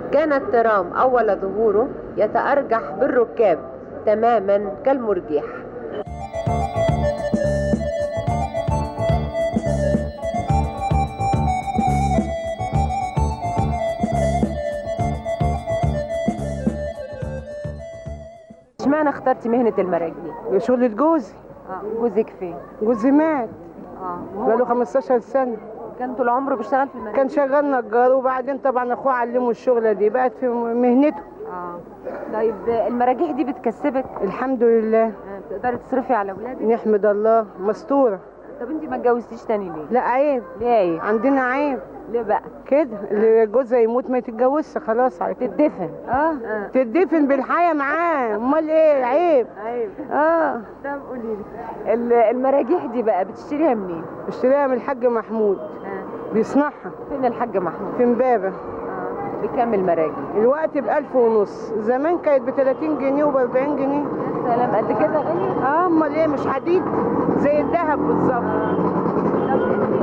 كان الترام أول ظهوره يتأرجح بالركاب تماما كالمرجيح اشمعنى اخترتي مهنة المراجيح؟ شغلة جوزي اه جوزك فين؟ جوزي مات اه بقاله 15 سنة كان طول عمره بيشتغل في المراجيح؟ كان شغال نجار وبعدين طبعا اخوه علمه الشغلة دي بقت في مهنته اه طيب المراجيح دي بتكسبك؟ الحمد لله آه، تقدري تصرفي على اولادك؟ نحمد الله مستورة طب انت ما اتجوزتيش تاني ليه؟ لا عيب ليه ايه؟ عندنا عيب ليه بقى؟ كده اللي جوزها يموت ما يتجوزش خلاص على كده تدفن اه اه تدفن بالحياة معاه امال ايه عيب ايوه اه طب قولي لي ال- المراجيح دي بقى بتشتريها منين؟ اشتريها من الحاج محمود آه. بيصنعها فين الحاج محمود؟ في امبابة آه. بكام المراجيح؟ الوقت بألف ونص زمان كانت ب 30 جنيه وب 40 جنيه يا سلام قد كده غالية؟ اه امال ايه مش حديد زي الذهب بالظبط طب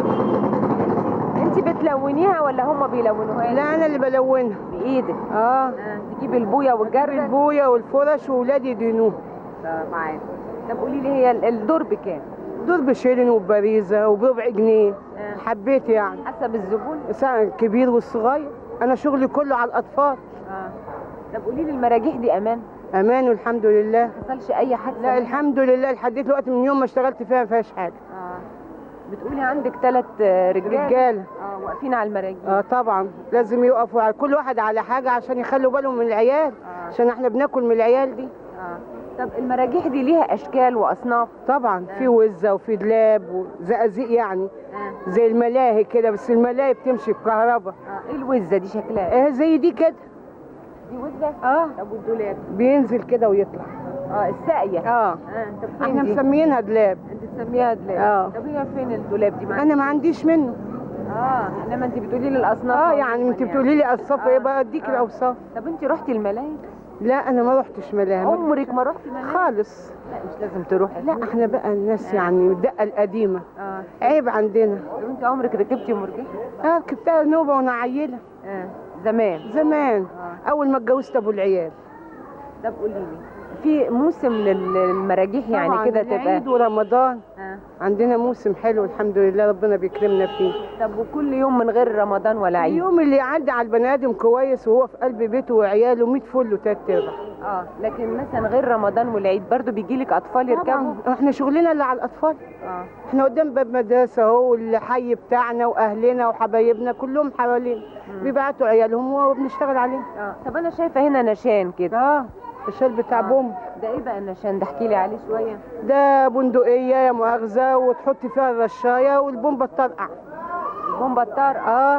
انت انت بتلونيها ولا هم بيلونوها لك؟ لا انا اللي بلونها بايدك اه آه. تجيبي البويه والجرد البويه والفرش وولادي يدينوها معاك طب قولي لي هي ال- الدور بكام؟ دول بشيلن وببريزه وبربع جنيه آه. حبيت يعني حسب الزبون سواء الكبير والصغير انا شغلي كله على الاطفال اه طب قولي لي المراجيح دي امان؟ امان والحمد لله ما حصلش اي حادثه لا الحمد لله لحد دلوقتي من يوم ما اشتغلت فيها ما فيهاش حاجه اه بتقولي عندك ثلاث رجاله رجاله اه واقفين على المراجيح اه طبعا لازم يقفوا على كل واحد على حاجه عشان يخلوا بالهم من العيال آه. عشان احنا بناكل من العيال دي اه طب المراجيح دي ليها اشكال واصناف طبعا في وزه وفي دلاب وزقازيق يعني اه زي الملاهي كده بس الملاهي بتمشي بكهرباء اه ايه الوزه دي شكلها ايه؟ اه زي دي كده دي وزه؟ اه طب والدولاب؟ بينزل كده ويطلع اه الساقيه اه اه طب فين احنا دي؟ مسميينها دلاب انت تسميها دولاب آه. طب هي فين الدولاب دي معاك؟ انا ما عنديش منه اه انما انت بتقولي لي الاصناف اه عموماً يعني انت بتقولي لي اوصاف آه. ايه بقى اديك آه. الاوصاف طب انت رحتي الملاهي؟ لا انا ما رحتش ملاهي ما- عمرك ما رحتي ملاهي؟ خالص لا مش لازم تروحي لا احنا بقى الناس يعني الدقه القديمه اه عيب عندنا طب انت عمرك ركبتي مرجحه؟ اه ركبتها نوبه وانا عيله اه زمان زمان آه. اول ما اتجوزت ابو العيال طب قولي لي في موسم لل- للمراجيح يعني طبعاً كده العيد تبقى ورمضان آه. عندنا موسم حلو الحمد لله ربنا بيكرمنا فيه طب وكل يوم من غير رمضان ولا عيد اليوم اللي يعدي على البني ادم كويس وهو في قلب بيته وعياله 100 فل وتلات ارباع اه لكن مثلا غير رمضان والعيد برضو بيجي لك اطفال يركبوا طبعا احنا شغلنا اللي على الاطفال اه احنا قدام باب مدرسه اهو والحي بتاعنا واهلنا وحبايبنا كلهم حوالينا بيبعتوا عيالهم وبنشتغل عليهم اه طب انا شايفه هنا نشان كده اه الشال بتاع بوم ده ايه بقى النشان ده احكي لي عليه شويه ده بندقيه يا مؤاخذه وتحطي فيها الرشايه والبومبه تطرقع البومبه الطارقه اه اه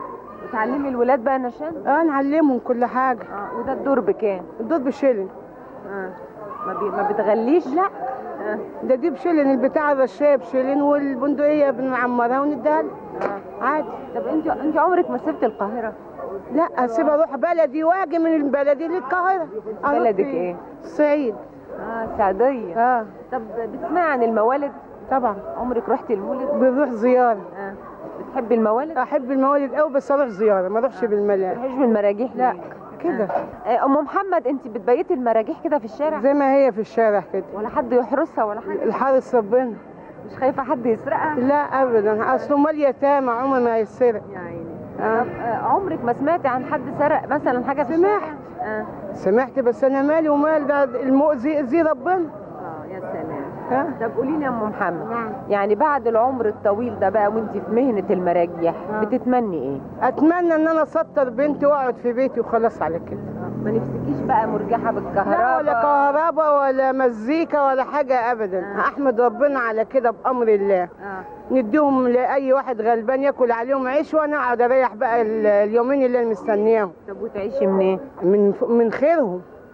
وتعلمي الولاد بقى نشان اه نعلمهم كل حاجه اه وده الدور بكام الدور بشيلن اه ما, بي... ما بتغليش لا اه ده دي بشيلن البتاع الرشايه بشيلن والبندقيه بنعمرها ونديها لها. اه عادي طب انت انت عمرك ما سبت القاهره لا اسيب اروح بلدي واجي من البلدي للقاهره أروح بلدك فين؟ إيه؟ الصعيد اه السعوديه اه طب بتسمعي عن الموالد طبعا عمرك رحتي المولد بنروح زياره اه بتحبي الموالد احب الموالد قوي بس اروح زياره ما اروحش بالملاهي بتروحيش بالمراجيح لا ليه؟ كده آه، ام محمد انت بتبيتي المراجيح كده في الشارع زي ما هي في الشارع كده ولا حد يحرسها ولا حاجه الحارس ربنا مش خايفه حد يسرقها لا ابدا اصله مال يتامى عمر ما يسرق يا عيني آه. طب آه، عمرك ما سمعتي عن حد سرق مثلا حاجه في سمعت. الشارع اه سمعت بس انا مالي ومال ده المؤذي زي ربنا اه يا سلام ها طب قولي لي يا ام محمد نعم. يعني بعد العمر الطويل ده بقى وانت في مهنه المراجيح آه. بتتمني ايه اتمنى ان انا اسطر بنتي واقعد في بيتي وخلاص على كده ما نفسكيش بقى مرجحه لا بالكهرباء ولا كهرباء ولا مزيكا ولا حاجه ابدا آه. احمد ربنا على كده بامر الله اه نديهم لاي واحد غلبان ياكل عليهم عيش وانا اقعد اريح بقى ال- اليومين اللي انا مستنياهم طب وتعيشي منين من من خيرهم